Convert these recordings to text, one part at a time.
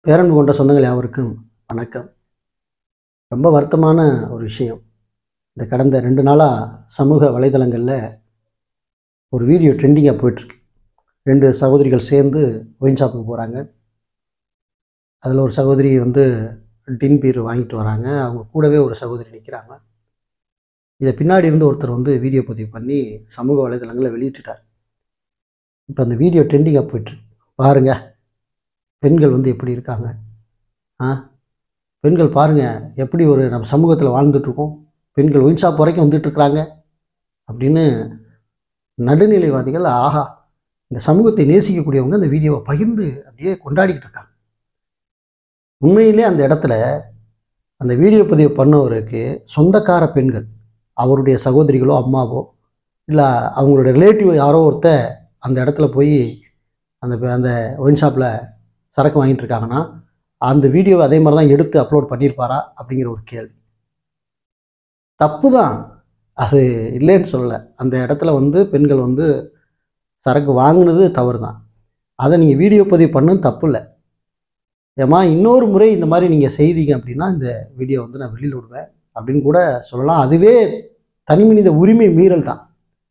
பேரன்பு கொண்ட சொந்தங்கள் யாவருக்கும் வணக்கம் ரொம்ப வருத்தமான ஒரு விஷயம் இந்த கடந்த ரெண்டு நாளாக சமூக வலைதளங்களில் ஒரு வீடியோ ட்ரெண்டிங்காக போயிட்டுருக்கு ரெண்டு சகோதரிகள் சேர்ந்து ஒயின் ஷாப்புக்கு போகிறாங்க அதில் ஒரு சகோதரி வந்து டின் பீர் வாங்கிட்டு வராங்க அவங்க கூடவே ஒரு சகோதரி நிற்கிறாங்க இதை பின்னாடி இருந்து ஒருத்தர் வந்து வீடியோ பதிவு பண்ணி சமூக வலைதளங்களில் வெளியிட்டுட்டார் இப்போ அந்த வீடியோ ட்ரெண்டிங்காக போயிட்டுருக்கு பாருங்க பெண்கள் வந்து எப்படி இருக்காங்க ஆ பெண்கள் பாருங்கள் எப்படி ஒரு நம்ம சமூகத்தில் வாழ்ந்துட்டுருக்கோம் பெண்கள் ஒயின் ஷாப் வரைக்கும் வந்துட்டுருக்குறாங்க அப்படின்னு நடுநிலைவாதிகள் ஆஹா இந்த சமூகத்தை நேசிக்கக்கூடியவங்க இந்த வீடியோவை பகிர்ந்து அப்படியே கொண்டாடிக்கிட்டு இருக்காங்க உண்மையிலே அந்த இடத்துல அந்த வீடியோ பதிவு பண்ணவருக்கு சொந்தக்கார பெண்கள் அவருடைய சகோதரிகளோ அம்மாவோ இல்லை அவங்களோட ரிலேட்டிவ் யாரோ ஒருத்தர் அந்த இடத்துல போய் அந்த அந்த ஒயின் ஷாப்பில் சரக்கு வாங்கிட்டு இருக்காங்கன்னா அந்த வீடியோவை அதே மாதிரி தான் எடுத்து அப்லோட் பண்ணியிருப்பாரா அப்படிங்கிற ஒரு கேள்வி தப்பு தான் அது இல்லைன்னு சொல்லலை அந்த இடத்துல வந்து பெண்கள் வந்து சரக்கு வாங்கினது தவறு தான் அதை நீங்கள் வீடியோ பதிவு பண்ணது தப்பு இல்லை ஏம்மா இன்னொரு முறை இந்த மாதிரி நீங்கள் செய்தீங்க அப்படின்னா இந்த வீடியோ வந்து நான் வெளியில் விடுவேன் அப்படின்னு கூட சொல்லலாம் அதுவே தனிமனித உரிமை மீறல் தான்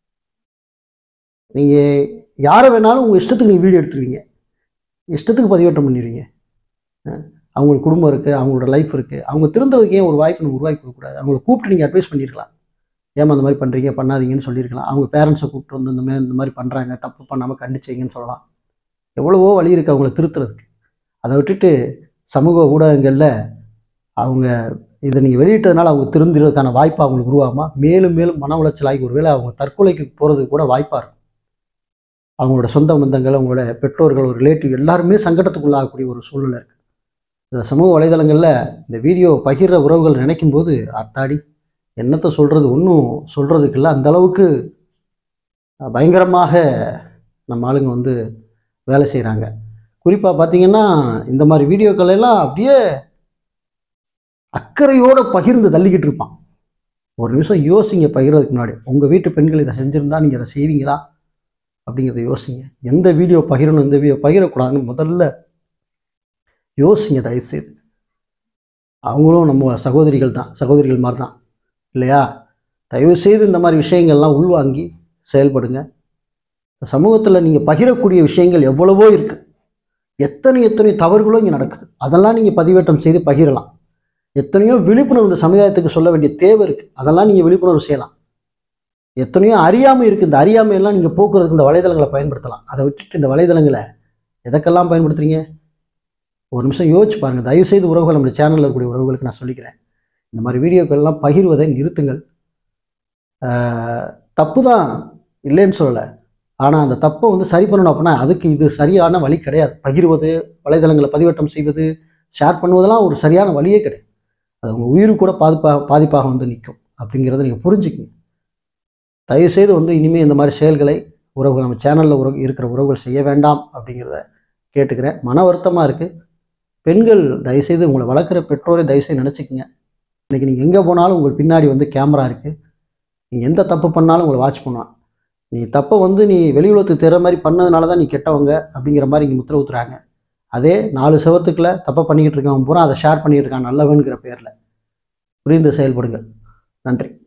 நீங்கள் யாரை வேணாலும் உங்கள் இஷ்டத்துக்கு நீங்கள் வீடியோ எடுத்துருவீங்க இஷ்டத்துக்கு பதிவேற்றம் பண்ணிடுவீங்க அஹ் அவங்களுக்கு குடும்பம் இருக்குது அவங்களோட லைஃப் இருக்குது அவங்க திருந்ததுக்கு ஏன் ஒரு வாய்ப்பு நம்ம உருவாக்கி கொடுக்கக்கூடாது அவங்கள கூப்பிட்டு நீங்கள் அட்வைஸ் பண்ணியிருக்கலாம் ஏமா அந்த மாதிரி பண்ணுறீங்க பண்ணாதீங்கன்னு சொல்லியிருக்கலாம் அவங்க பேரண்ட்ஸை கூப்பிட்டு வந்து இந்த மாதிரி இந்த மாதிரி பண்ணுறாங்க தப்பு பண்ணாமல் கண்டிச்சிங்கன்னு சொல்லலாம் எவ்வளவோ வழி இருக்குது அவங்கள திருத்துறதுக்கு அதை விட்டுட்டு சமூக ஊடகங்களில் அவங்க இதை நீங்கள் வெளியிட்டதுனால அவங்க திருந்துறதுக்கான வாய்ப்பு அவங்களுக்கு உருவாகுமா மேலும் மேலும் மன உளைச்சலாகி ஒருவேளை அவங்க தற்கொலைக்கு போகிறதுக்கு கூட வாய்ப்பாக இருக்கும் அவங்களோட சொந்த பந்தங்கள் அவங்களோட பெற்றோர்கள் ஒரு ரிலேட்டிவ் எல்லாருமே சங்கடத்துக்குள்ளாகக்கூடிய ஒரு சூழ்நிலை இருக்குது இந்த சமூக வலைதளங்களில் இந்த வீடியோ பகிர்ற உறவுகள் நினைக்கும் போது அத்தாடி என்னத்தை சொல்கிறது ஒன்றும் சொல்கிறதுக்கு இல்லை அந்த அளவுக்கு பயங்கரமாக நம்ம ஆளுங்க வந்து வேலை செய்கிறாங்க குறிப்பாக பார்த்தீங்கன்னா இந்த மாதிரி வீடியோக்கள் எல்லாம் அப்படியே அக்கறையோடு பகிர்ந்து தள்ளிக்கிட்டு இருப்பான் ஒரு நிமிஷம் யோசிங்க பகிர்றதுக்கு முன்னாடி உங்கள் வீட்டு பெண்கள் இதை செஞ்சுருந்தா நீங்கள் அதை செய்வீங்களா அப்படிங்கிறத யோசிங்க எந்த வீடியோ பகிரணும் எந்த வீடியோ பகிரக்கூடாதுன்னு முதல்ல யோசிங்க தயவுசெய்து அவங்களும் நம்ம சகோதரிகள் தான் சகோதரிகள் மாதிரி தான் இல்லையா தயவுசெய்து இந்த மாதிரி விஷயங்கள்லாம் உள்வாங்கி செயல்படுங்க இந்த சமூகத்தில் நீங்கள் பகிரக்கூடிய விஷயங்கள் எவ்வளவோ இருக்குது எத்தனை எத்தனை தவறுகளும் இங்கே நடக்குது அதெல்லாம் நீங்கள் பதிவேற்றம் செய்து பகிரலாம் எத்தனையோ விழிப்புணர்வு இந்த சமுதாயத்துக்கு சொல்ல வேண்டிய தேவை இருக்குது அதெல்லாம் நீங்கள் விழிப்புணர்வு செய்யலாம் எத்தனையோ அறியாமை இருக்குது இந்த அறியாமையெல்லாம் நீங்கள் போக்குறதுக்கு இந்த வலைதளங்களை பயன்படுத்தலாம் அதை விட்டுட்டு இந்த வலைதளங்களை எதற்கெல்லாம் பயன்படுத்துறீங்க ஒரு நிமிஷம் யோசிச்சு பாருங்கள் தயவுசெய்து உறவுகள் நம்ம சேனலில் இருக்கக்கூடிய உறவுகளுக்கு நான் சொல்லிக்கிறேன் இந்த மாதிரி வீடியோக்கள்லாம் பகிர்வதை நிறுத்துங்கள் ஆஹ் தப்பு தான் இல்லைன்னு சொல்லலை ஆனால் அந்த தப்பை வந்து சரி பண்ணணும் அப்படின்னா அதுக்கு இது சரியான வழி கிடையாது பகிர்வது வலைதளங்களை பதிவேற்றம் செய்வது ஷேர் பண்ணுவதெல்லாம் ஒரு சரியான வழியே கிடையாது அது உங்கள் உயிருக்கு கூட பாதிப்பாக பாதிப்பாக வந்து நிற்கும் அப்படிங்கிறத நீங்கள் புரிஞ்சுக்கங்க தயவுசெய்து வந்து இனிமேல் இந்த மாதிரி செயல்களை உறவுகள் நம்ம சேனலில் உறவு இருக்கிற உறவுகள் செய்ய வேண்டாம் அப்படிங்கிறத கேட்டுக்கிறேன் மன வருத்தமாக இருக்குது பெண்கள் தயவுசெய்து உங்களை வளர்க்குற பெற்றோரை தயவுசெய்து நினச்சிக்கங்க இன்றைக்கி நீங்கள் எங்கே போனாலும் உங்கள் பின்னாடி வந்து கேமரா இருக்குது நீங்கள் எந்த தப்பு பண்ணாலும் உங்களை வாட்ச் பண்ணுவான் நீ தப்பை வந்து நீ வெளி உலகத்துக்கு தெரிய மாதிரி பண்ணதுனால தான் நீ கெட்டவங்க அப்படிங்கிற மாதிரி இங்கே முத்திர ஊத்துறாங்க அதே நாலு செவத்துக்குள்ள தப்பை பண்ணிக்கிட்டு இருக்கவன் பூரா அதை ஷேர் பண்ணிக்கிட்டு இருக்கான் நல்லவன்கிற பேரில் புரிந்து செயல்படுங்கள் நன்றி